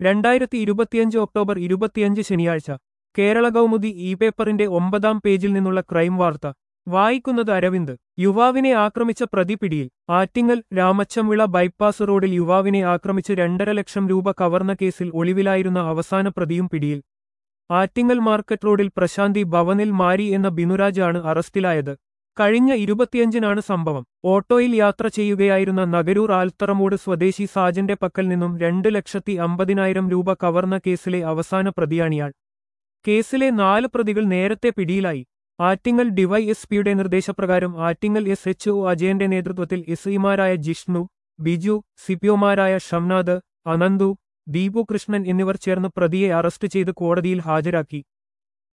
രണ്ടായിരത്തി ഇരുപത്തിയഞ്ച് ഒക്ടോബർ ഇരുപത്തിയഞ്ച് ശനിയാഴ്ച കേരള കൗമുദി ഇ പേപ്പറിന്റെ ഒമ്പതാം പേജിൽ നിന്നുള്ള ക്രൈം വാർത്ത വായിക്കുന്നത് അരവിന്ദ് യുവാവിനെ ആക്രമിച്ച പ്രതി പിടിയിൽ ആറ്റിങ്ങൽ രാമച്ചംവിള ബൈപ്പാസ് റോഡിൽ യുവാവിനെ ആക്രമിച്ച് രണ്ടര ലക്ഷം രൂപ കവർന്ന കേസിൽ ഒളിവിലായിരുന്ന അവസാന പ്രതിയും പിടിയിൽ ആറ്റിങ്ങൽ മാർക്കറ്റ് റോഡിൽ പ്രശാന്തി ഭവനിൽ മാരി എന്ന ബിനുരാജ് ആണ് അറസ്റ്റിലായത് കഴിഞ്ഞ ഇരുപത്തിയഞ്ചിനാണ് സംഭവം ഓട്ടോയിൽ യാത്ര ചെയ്യുകയായിരുന്ന നഗരൂർ ആൽത്തറമൂട് സ്വദേശി സാജന്റെ പക്കൽ നിന്നും രണ്ട് ലക്ഷത്തി അമ്പതിനായിരം രൂപ കവർന്ന കേസിലെ അവസാന പ്രതിയാണിയാൾ കേസിലെ നാല് പ്രതികൾ നേരത്തെ പിടിയിലായി ആറ്റിങ്ങൽ ഡിവൈഎസ്പിയുടെ നിർദ്ദേശപ്രകാരം ആറ്റിങ്ങൽ എസ് എച്ച് ഒ അജയന്റെ നേതൃത്വത്തിൽ എസ് ഐമാരായ ജിഷ്ണു ബിജു സിപിഒമാരായ ഷംനാഥ് അനന്തു ദീപു കൃഷ്ണൻ എന്നിവർ ചേർന്ന് പ്രതിയെ അറസ്റ്റ് ചെയ്ത് കോടതിയിൽ ഹാജരാക്കി